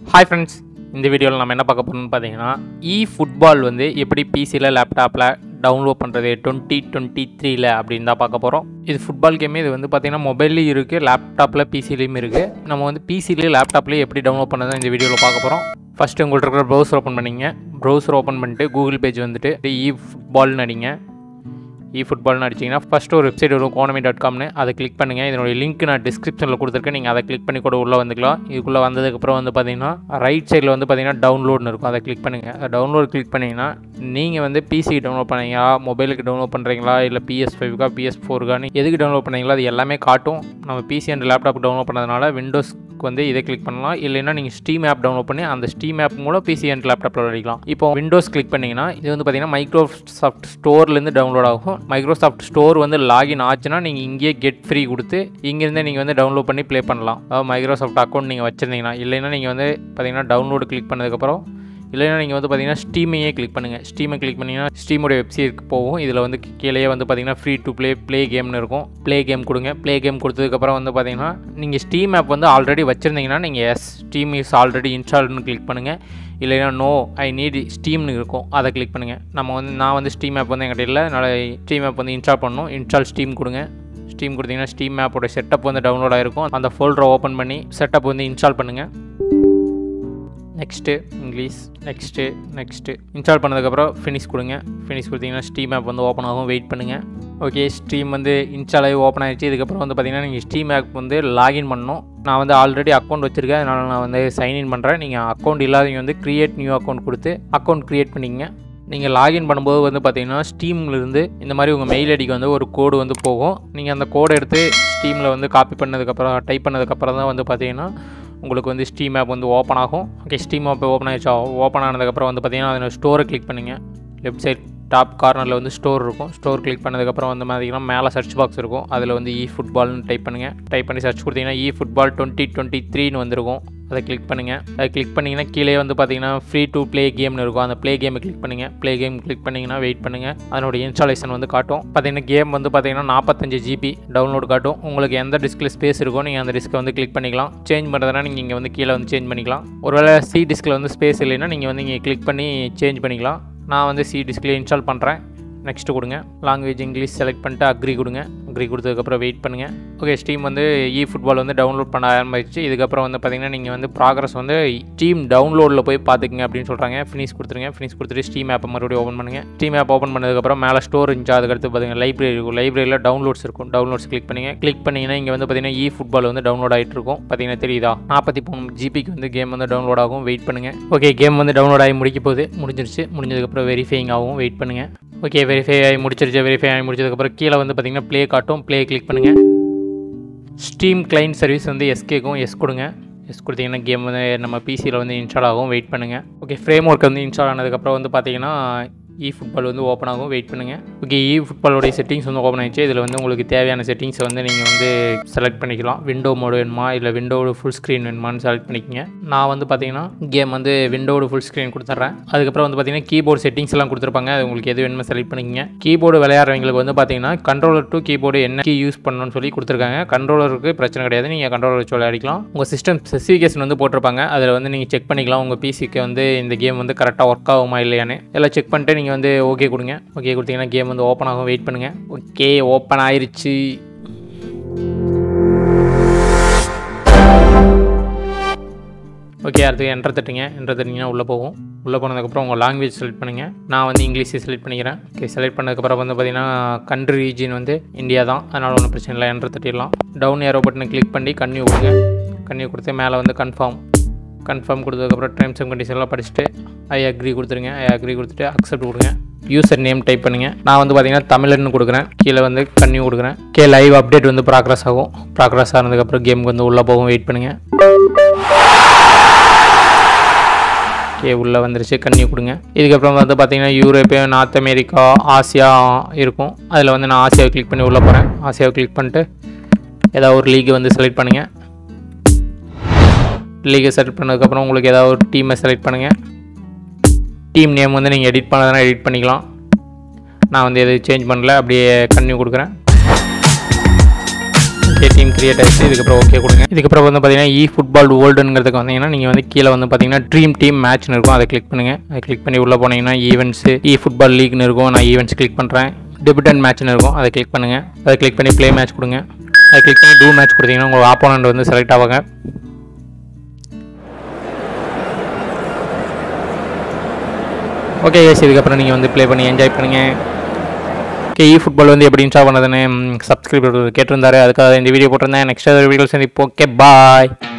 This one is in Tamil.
ஹாய் ஃப்ரெண்ட்ஸ் இந்த வீடியோவில் நம்ம என்ன பார்க்க போகிறோம்னு பார்த்தீங்கன்னா இ ஃபுட்பால் வந்து எப்படி பிசியில் லேப்டாப்பில் டவுன்லோட் பண்ணுறது டுவெண்ட்டி டுவெண்ட்டி த்ரீல அப்படின்னு தான் பார்க்க போகிறோம் இது ஃபுட்பால் கேமே இது வந்து பார்த்தீங்கன்னா மொபைல்லையும் இருக்குது லேப்டாப்பில் பிசிலையும் இருக்குது நம்ம வந்து பிசிலேயும் லேப்டாப்லேயும் எப்படி டவுன்லோட் பண்ணதை இந்த வீடியோவில் பார்க்க போகிறோம் ஃபஸ்ட்டு உங்கள்கிட்ட இருக்கிற ப்ரௌசர் ஓப்பன் பண்ணிங்க ப்ரௌசர் ஓப்பன் பண்ணிட்டு கூகுள் பேஜ் வந்துட்டு இ ஃபுட்பால்னு அடிங்க இ ஃபுட்பால்னு அடிச்சிங்கன்னா ஃபஸ்ட்டு ஒரு வெப்சைட் வரும் கோனமி டாட் காம்னு அதை கிளிக் பண்ணுங்கள் இதனுடைய லிங்க் நான் டிஸ்கிரிப்ஷனில் கொடுத்துருக்கேன் நீங்கள் அதை கிளிக் பண்ணி கூட உள்ளே வந்துக்கலாம் இதுக்குள்ளே வந்ததுக்கப்புறம் வந்து பார்த்தீங்கன்னா ரைட் சைடில் வந்து பார்த்தீங்கன்னா டவுன்லோட்னு இருக்கும் அதை கிளிக் பண்ணுங்கள் டவுன்லோட் கிளிக் பண்ணிங்கன்னா நீங்கள் வந்து பிசிக்கு டவுன்லோட் பண்ணீங்களா மொபைலுக்கு டவுன்லோட் பண்ணுறீங்களா இல்லை பிஎஸ் ஃபைவ்க்கா பிஎஸ் ஃபோருக்கான்னு எதுக்கு டவுன்லோட் பண்ணீங்களோ அது எல்லாமே காட்டும் நம்ம பிசி அண்ட் லேப்டாப் டவுன்லோட் பண்ணதுனால விண்டோஸ்க்கு வந்து இதை கிளிக் பண்ணலாம் இல்லைன்னா நீங்கள் ஸ்டீம் ஆப் டவுன்லோட் பண்ணி அந்த ஸ்டீம் ஆப் மூலம் பிசி அண்ட் லேப்டாப்பில் விளையாடிக்கலாம் இப்போ விண்டோஸ் கிளிக் பண்ணிங்கன்னா இது வந்து பார்த்தீங்கன்னா மைக்ரோசாஃப்ட் ஸ்டோர்லேருந்து டவுன்லோட் ஆகும் மைக்ரோசாஃப்ட் ஸ்டோர் வந்து லாகின் ஆச்சுன்னா நீங்கள் இங்கேயே கெட் ஃப்ரீ கொடுத்து இங்கேருந்தே நீங்கள் வந்து டவுன்லோட் பண்ணி ப்ளே பண்ணலாம் அதாவது மைக்ரோசாஃப்ட் அக்கௌண்ட் நீங்கள் வச்சுருந்தீங்கன்னா இல்லைன்னா நீங்கள் வந்து பார்த்தீங்கன்னா டவுன்லோடு கிளிக் பண்ணதுக்கப்புறம் இல்லைன்னா நீங்கள் வந்து பார்த்தீங்கன்னா ஸ்டீமையே கிளிக் பண்ணுங்கள் ஸ்டீமை கிளிக் பண்ணிங்கன்னா ஸ்டீமோட வெப்சைட்க்கு போகும் இதில் வந்து கீழே வந்து பார்த்தீங்கன்னா ஃப்ரீ டு ப்ளே ப்ளே கேம்னு இருக்கும் ப்ளே கேம் கொடுங்க ப்ளே கேம் கொடுத்ததுக்கப்புறம் வந்து பார்த்தீங்கன்னா நீங்கள் ஸ்டீம் ஆப் வந்து ஆல்ரெடி வச்சுருந்தீங்கன்னா நீங்கள் எஸ் ஸ்டீம் இஸ் ஆல்ரெடி இன்ஸ்டால்னு கிளிக் பண்ணுங்கள் இல்லைன்னா நோ ஐ நீட் ஸ்டீம்னு இருக்கும் அதை கிளிக் பண்ணுங்கள் நம்ம வந்து நான் வந்து ஸ்டீம் ஆப் வந்து என்கிட்ட இல்லை அதனால் ஸ்டீம் ஆப் வந்து இன்ஸ்டால் பண்ணணும் இன்ஸ்டால் ஸ்டீம் கொடுங்க ஸ்டீம் கொடுத்தீங்கன்னா ஸ்டீம் ஆப்போட செட்டப் வந்து டவுன்லோட் ஆகிருக்கும் அந்த ஃபோல்டரை ஓப்பன் பண்ணி செட்டப் வந்து இன்ஸ்டால் பண்ணுங்கள் next English next next install பண்ணதுக்கப்புறம் ஃபினிஷ் கொடுங்க ஃபினிஷ் கொடுத்தீங்கன்னா ஸ்டீம் ஆப் வந்து ஓப்பன் ஆகும் வெயிட் பண்ணுங்கள் ஓகே ஸ்டீம் வந்து இன்ஸ்டால் ஆகி ஓப்பன் ஆகிடுச்சு இதுக்கப்புறம் வந்து பார்த்தீங்கன்னா நீங்கள் ஸ்டீம் ஆப் வந்து லாகின் பண்ணணும் நான் வந்து ஆல்ரெடி அக்கௌண்ட் வச்சுருக்கேன் அதனால் நான் வந்து சைன்இன் பண்ணுறேன் நீங்கள் அக்கௌண்ட் இல்லாதவங்க வந்து க்ரியேட் நியூ அக்கௌண்ட் கொடுத்து அக்கௌண்ட் க்ரியேட் பண்ணிக்கங்க நீங்கள் லாகின் பண்ணும்போது வந்து பார்த்தீங்கன்னா ஸ்டீம்லேருந்து இந்த மாதிரி உங்கள் மெயில் ஐடிக்கு வந்து ஒரு கோடு வந்து போகும் நீங்கள் அந்த கோடை எடுத்து ஸ்டீமில் வந்து காப்பி பண்ணதுக்கப்புறம் டைப் பண்ணதுக்கப்புறம் தான் வந்து பார்த்தீங்கன்னா உங்களுக்கு வந்து ஸ்டீம் ஆப் வந்து ஓப்பன் ஆகும் ஓகே ஸ்டீம் ஆப் ஓப்பன் ஆகிடுச்சா ஓப்பன் ஆனதுக்கப்புறம் வந்து பார்த்தீங்கன்னா அதில் ஸ்டோரை கிளிக் பண்ணுங்கள் லெஃப்ட் சைட் டாப் கார்னரில் வந்து ஸ்டோர் இருக்கும் ஸ்டோர் கிளிக் பண்ணதுக்கப்புறம் வந்து பார்த்தீங்கன்னா மேலே சர்ச் பாக்ஸ் இருக்கும் அதில் வந்து இ ஃபுட்பால்னு டைப் பண்ணுங்கள் டைப் பண்ணி சர்ச் கொடுத்தீங்கன்னா இ ஃபுட்பால் டுவெண்ட்டி டுவெண்ட்டி த்ரீன்னு வந்திருக்கும் அதை கிளிக் பண்ணுங்கள் அதை கிளிக் பண்ணிங்கன்னா கீழே வந்து பார்த்தீங்கன்னா ஃப்ரீ டு ப்ளே கேம்னு இருக்கும் அந்த ப்ளே கேமை கிளிக் பண்ணுங்கள் ப்ளே கேம் கிளிக் பண்ணிங்கன்னா வெயிட் பண்ணுங்கள் அதனோட இன்ஸ்டாலேஷன் வந்து காட்டும் பார்த்தீங்கன்னா கேம் வந்து பார்த்தீங்கன்னா நாற்பத்தஞ்சு ஜிபி டவுன்லோட் காட்டும் உங்களுக்கு எந்த டிஸ்கில் ஸ்பேஸ் இருக்கோ நீங்கள் அந்த டிஸ்க்கை வந்து கிளிக் பண்ணிக்கலாம் சேஞ்ச் பண்ணுறதுனா நீங்கள் இங்கே வந்து கீழே வந்து சேஞ்ச் பண்ணிக்கலாம் ஒருவேளை சி டிஸ்கில் வந்து ஸ்பேஸ் இல்லைன்னா நீங்கள் வந்து இங்கே கிளிக் பண்ணி சேஞ்ச் பண்ணிக்கலாம் நான் வந்து சி டிஸ்கில் இன்ஸ்டால் பண்ணுறேன் நெக்ஸ்ட்டு கொடுங்க லாங்குவேஜ் இங்கிலீஷ் செலக்ட் பண்ணிட்டு அக்ரி கொடுங்க அக்ரி கொடுத்ததுக்கப்புறம் வெயிட் பண்ணுங்கள் ஓகே ஸ்டீம் வந்து இ ஃபுட்பால் வந்து டவுன்லோட் பண்ண ஆரம்பிச்சு இதுக்கப்புறம் வந்து பார்த்திங்கன்னா நீங்கள் வந்து ப்ராக்ரஸ் வந்து ஸ்டீம் டவுன்லோடில் போய் பார்த்துக்குங்க அப்படின்னு சொல்கிறாங்க ஃபினிஷ் கொடுத்துருங்க ஃபினிஷ் கொடுத்துட்டு ஸ்டீம் ஆப்பை மறுபடியும் ஓப்பன் பண்ணுங்கள் ஸ்டீம் ஆப் ஓப்பன் பண்ணதுக்கப்புறம் மேலே ஸ்டோர் இருந்துச்சு அதுக்கடுத்து பார்த்தீங்கன்னா லைப்ரரி இருக்கும் லைப்ரரியில் டவுன்லோட்ஸ் இருக்கும் டவுன்லோட்ஸ் கிளிக் பண்ணுங்கள் கிளிக் பண்ணிங்கன்னா இங்கே வந்து பார்த்தீங்கன்னா இ ஃபுட்பால் வந்து டவுன்லோட் ஆகிட்டு இருக்கும் பார்த்தீங்கன்னா தெரியுதா நாற்பத்தி மூணு ஜிபிக்கு வந்து கேம் வந்து டவுன்லோட் ஆகும் வெயிட் பண்ணுங்கள் ஓகே கேம் வந்து டவுன்லோட் ஆகி முடிக்க போகுது முடிஞ்சிருச்சு முடிஞ்சதுக்கப்புறம் வெரிஃபைங் ஆகும் வெயிட் பண்ணுங்கள் ஓகே வெரிஃபை ஆகி முடிச்சிருச்சு வெரிஃபை ஆகி முடிச்சதுக்கப்புறம் கீழே வந்து பார்த்தீங்கன்னா ப்ளே காட்டும் ப்ளே கிளிக் பண்ணுங்கள் ஸ்டீம் கிளைண்ட் சர்வீஸ் வந்து எஸ் கேட்கும் எஸ் கொடுங்க எஸ் கொடுத்தீங்கன்னா கேம் வந்து நம்ம பிசியில் வந்து இன்ஸ்டால் ஆகும் வெயிட் பண்ணுங்கள் ஓகே ஃப்ரேம் ஒர்க் வந்து இன்ஸ்டால் ஆனதுக்கப்புறம் வந்து பார்த்தீங்கன்னா இ ஃபுட்பால் வந்து ஓப்பன் ஆகும் வெயிட் பண்ணுங்கள் ஓகே இ ஃபுட்பாலோடைய செட்டிங்ஸ் வந்து ஓப்பன் ஆயிடுச்சு இதில் வந்து உங்களுக்கு தேவையான செட்டிங்ஸை வந்து நீங்கள் வந்து செலக்ட் பண்ணிக்கலாம் விண்டோ மோடு வேணுமா இல்லை விண்டோடு ஃபுல் ஸ்க்ரீன் வேணுமான்னு செலக்ட் பண்ணிக்கங்க நான் வந்து பார்த்தீங்கன்னா கேம் வந்து விண்டோடு ஃபுல் ஸ்க்ரீன் கொடுத்துட்றேன் அதுக்கப்புறம் வந்து பார்த்தீங்கன்னா கீபோர்டு செட்டிங்ஸ் எல்லாம் கொடுத்துருப்பாங்க அது உங்களுக்கு எது வேணுமோ செலக்ட் பண்ணிக்கங்க கீபோர்டு விளையாடுறவங்களுக்கு வந்து பார்த்தீங்கன்னா கண்ட்ரோலர் டு கீபோர்டு என்ன கீ யூஸ் பண்ணணும்னு சொல்லி கொடுத்துருக்காங்க கண்ட்ரோலருக்கு பிரச்சனை கிடையாது நீங்கள் கண்ட்ரோலர் வச்சு விளையாடிக்கலாம் உங்கள் சிஸ்டம் ஸ்பெசிஃபிகேஷன் வந்து போட்டிருப்பாங்க அதில் வந்து நீங்கள் செக் பண்ணிக்கலாம் உங்கள் பிசிக்கு வந்து இந்த கேம் வந்து கரெக்டாக ஒர்க் ஆகுமா இல்லையான்னு எல்லாம் செக் பண்ணிட்டு நீங்கள் வந்து ஓகே கொடுங்க ஓகே கொடுத்தீங்கன்னா கேம் வந்து ஓப்பன் ஆகும் வெயிட் பண்ணுங்கள் ஓகே ஓப்பன் ஆயிருச்சு ஓகே அடுத்து என்ட்ரு தட்டுங்க என்ட்ரு தட்டிங்கன்னா உள்ளே போகும் உள்ளே போனதுக்கப்புறம் உங்கள் லாங்குவேஜ் செலக்ட் பண்ணுங்கள் நான் வந்து இங்கிலீஷை செலக்ட் பண்ணிக்கிறேன் ஓகே செலக்ட் பண்ணதுக்கப்புறம் வந்து பார்த்தீங்கன்னா கண்ட்ரி ரீஜன் வந்து இந்தியா தான் அதனால் ஒன்றும் பிரச்சனை இல்லை என்ட்ரு தட்டிடலாம் டவுன் ஏரோ பட்டனை கிளிக் பண்ணி கன்னியூ கொடுங்க கன்னியூ கொடுத்து மேலே வந்து கன்ஃபார்ம் கன்ஃபார்ம் கொடுத்ததுக்கப்புறம் டேர்ம்ஸ் அண்ட் கண்டிஷன்லாம் படிச்சுட்டு ஐ அக்ரி கொடுத்துருங்க ஐ அக்ரி கொடுத்துட்டு அக்செப்ட் கொடுங்க யூசர் நேம் டைப் பண்ணுங்கள் நான் வந்து பார்த்தீங்கன்னா தமிழர்னு கொடுக்குறேன் கீழே வந்து கன்னியூ கொடுக்குறேன் கே லைவ் அப்டேட் வந்து ப்ராக்ரஸ் ஆகும் ப்ராக்ரஸ் ஆனதுக்கப்புறம் கேமுக்கு வந்து உள்ளே போகும் வெயிட் பண்ணுங்கள் ஓகே உள்ளே வந்துருச்சு கண்ணி கொடுங்க இதுக்கப்புறம் வந்து பார்த்தீங்கன்னா யூரோப்பிய நார்த் அமெரிக்கா ஆசியா இருக்கும் அதில் வந்து நான் ஆசியாவை கிளிக் பண்ணி உள்ளே போகிறேன் ஆசியாவை கிளிக் பண்ணிட்டு ஏதாவது ஒரு லீகை வந்து செலக்ட் பண்ணுங்கள் லீகை செலக்ட் பண்ணதுக்கப்புறம் உங்களுக்கு ஏதாவது ஒரு டீமை செலக்ட் பண்ணுங்கள் டீம் நேம் வந்து நீங்கள் எடிட் பண்ணதுனா எடிட் பண்ணிக்கலாம் நான் வந்து எதுவும் சேஞ்ச் பண்ணல அப்படியே கன்னியூ கொடுக்குறேன் ஓகே டீம் கிரியேட் ஆயிடுச்சு இதுக்கப்புறம் ஓகே கொடுங்க இதுக்கப்புறம் வந்து பார்த்தீங்கன்னா இ ஃபுட்பால் வேர்ல்டுங்கிறதுக்கு வந்தீங்கன்னா நீங்கள் வந்து கீழே வந்து பார்த்தீங்கன்னா ட்ரீம் டீம் மேட்ச்னு இருக்கும் அதை கிளிக் பண்ணுங்கள் அதை கிளிக் பண்ணி உள்ளே போனீங்கன்னா ஈவெண்ட்ஸு இ ஃபுட்பால் லீக்னு இருக்கும் நான் ஈவெண்ட்ஸ் கிளிக் பண்ணுறேன் டெபிட்டன் மேட்ச்னு இருக்கும் அதை கிளிக் பண்ணுங்கள் அதை கிளிக் பண்ணி ப்ளே மேட்ச் கொடுங்க அதை கிளிக் பண்ணி டூ மேட்ச் கொடுத்தீங்கன்னா உங்கள் ஆப்போனண்ட் வந்து செலக்ட் ஆவாங்க ஓகே எஸ் இதுக்கப்புறம் நீங்கள் வந்து ப்ளே பண்ணி என்ஜாய் பண்ணுங்கள் ஓகே இ ஃபுட்பால் வந்து எப்படி இன்ஸ்டால் பண்ணதுன்னு சப்ஸ்கிரைபர் கேட்டிருந்தாரு அதுக்காக இந்த வீடியோ போட்டிருந்தேன் நெக்ஸ்ட் வீடியோ சந்திப்போம் ஓகே பாய்